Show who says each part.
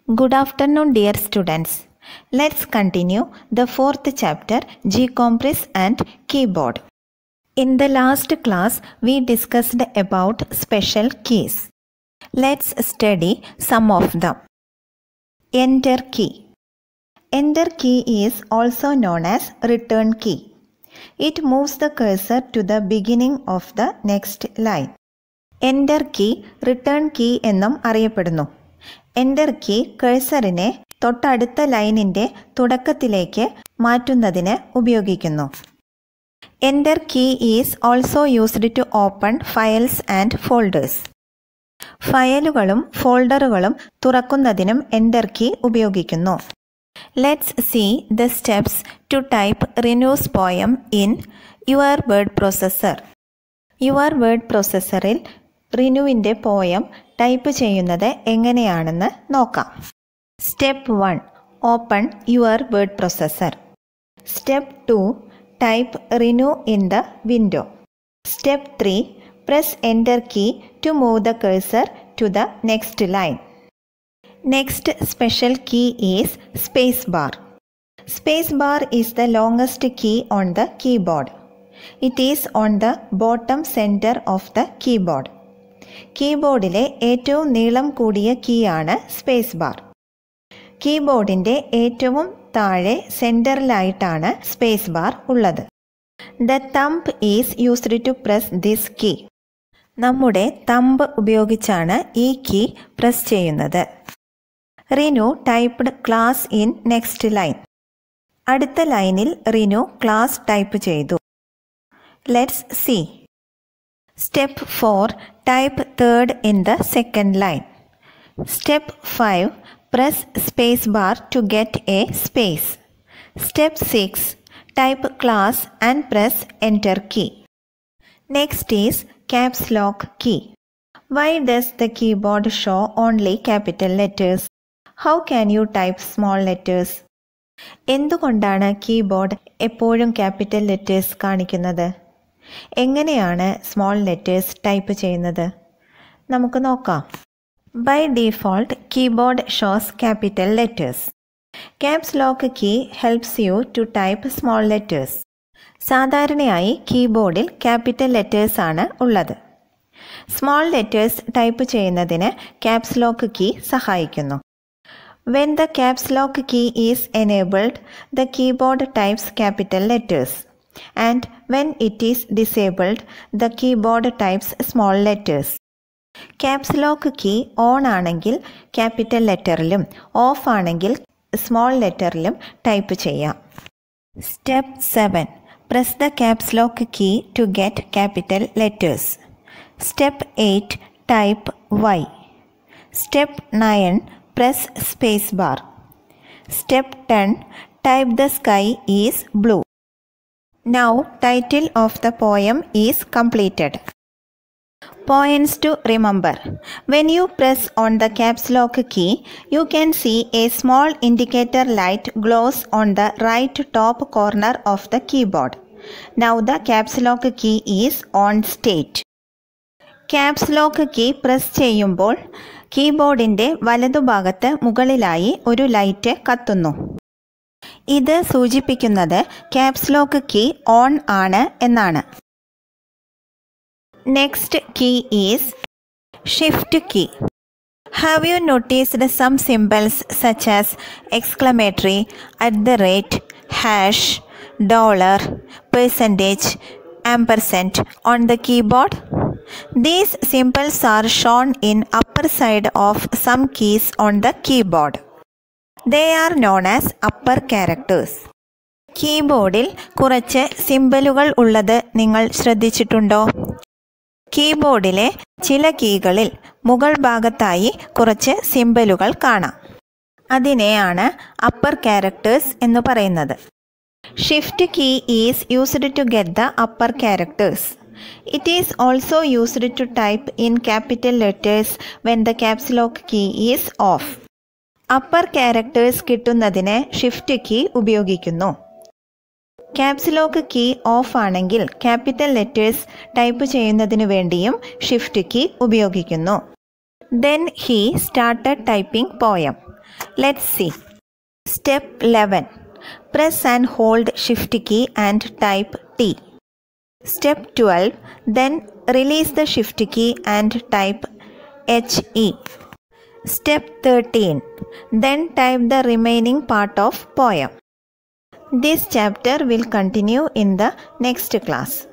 Speaker 1: Good afternoon, dear students. Let's continue the fourth chapter G Compress and Keyboard. In the last class, we discussed about special keys. Let's study some of them. Enter key. Enter key is also known as return key. It moves the cursor to the beginning of the next line. Enter key return key എന്നും അറിയപ്പെടുന്നു enter key കഴ്സറിനെ തൊട്ടടുത്ത ലൈനിൻ്റെ തുടക്കത്തിലേക്ക് മാറ്റുന്നതിന് ഉപയോഗിക്കുന്നു enter key is also used to open files and folders ഫയലുകളും ഫോൾഡറുകളും തുറക്കുന്നതിനും എൻ്റർ കീ ഉപയോഗിക്കുന്നു let's see the steps to type Rinu's poem in your word processor your word പ്രോസസ്സറിൽ റിനുവിൻ്റെ പോയം ടൈപ്പ് ചെയ്യുന്നത് എങ്ങനെയാണെന്ന് നോക്കാം step one open your word processor step two type Rinu in the window step three press enter key to move the cursor to the next line next special key is space bar space bar is the longest key on the keyboard it is on the bottom centre of the keyboard കീബോർഡിലെ ഏറ്റവും നീളം കൂടിയ key ആണ് space bar കീബോർഡിൻ്റെ ഏറ്റവും താഴെ സെൻറ്ററിലായിട്ടാണ് space bar ഉള്ളത് the thumb is used to press this key നമ്മുടെ തമ്പ് ഉപയോഗിച്ചാണ് ഈ കീ പ്രസ് ചെയ്യുന്നത് Rinu typed class in next line അടുത്ത ലൈനിൽ റിനു ക്ലാസ് ടൈപ്പ് ചെയ്തു let's see step four type third in the second line step five press space bar to get a space step six type class and press enter key next is caps lock key why does the keyboard show only capital letters how can you type small letters എന്തുകൊണ്ടാണ് keyboard എപ്പോഴും capital letters കാണിക്കുന്നത് എങ്ങനെയാണ് small letters type ചെയ്യുന്നത് നമുക്ക് നോക്കാം by default keyboard shows capital letters caps lock key helps you to type small letters സാധാരണയായി കീബോർഡിൽ capital letters ആണ് ഉള്ളത് സ്മോൾ ലെറ്റേഴ്സ് ടൈപ്പ് ചെയ്യുന്നതിന് ക്യാപ്സ് ലോക്ക് കീ സഹായിക്കുന്നു when the caps lock key is enabled the keyboard types capital letters and when it is disabled the keyboard types small letters caps lock key on ആണെങ്കിൽ capital ലെറ്ററിലും off ആണെങ്കിൽ small ലെറ്ററിലും type ചെയ്യാം step seven press the caps lock key to get capital letters step eight type why step nine press space bar step ten type the sky is blue Now, title of the poem is completed. Points to remember. When you press on the caps lock key, you can see a small indicator light glows on the right top corner of the keyboard. Now the caps lock key is on state. Caps lock key press ചെയ്യുമ്പോൾ കീബോർഡിൻ്റെ വലതുഭാഗത്ത് മുകളിലായി ഒരു light കത്തുന്നു ഇത് സൂചിപ്പിക്കുന്നത് caps lock key on ആണ് എന്നാണ് next key is shift key have you noticed some symbols such as exclamatory at the rate hash dollar percentage ampersand on the keyboard these symbols are shown in upper side of some keys on the keyboard they are known as upper characters കീബോർഡിൽ കുറച്ച് സിമ്പലുകൾ ഉള്ളത് നിങ്ങൾ ശ്രദ്ധിച്ചിട്ടുണ്ടോ കീബോർഡിലെ ചില കീകളിൽ മുകൾ ഭാഗത്തായി കുറച്ച് സിമ്പലുകൾ കാണാം അതിനെയാണ് അപ്പർ ക്യാരക്ടേഴ്സ് എന്ന് പറയുന്നത് shift key is used to get the upper characters it is also used to type in capital letters when the caps lock key is off upper characters കിട്ടുന്നതിന് ഷിഫ്റ്റ് കീ ഉപയോഗിക്കുന്നു caps lock key off ആണെങ്കിൽ capital letters type ചെയ്യുന്നതിനു വേണ്ടിയും shift key ഉപയോഗിക്കുന്നു then he started typing poem Let's see. Step 11. Press and hold shift key and type T. Step 12. Then release the shift key and type HE. Step 13. Then type the remaining part of poem. This chapter will continue in the next class.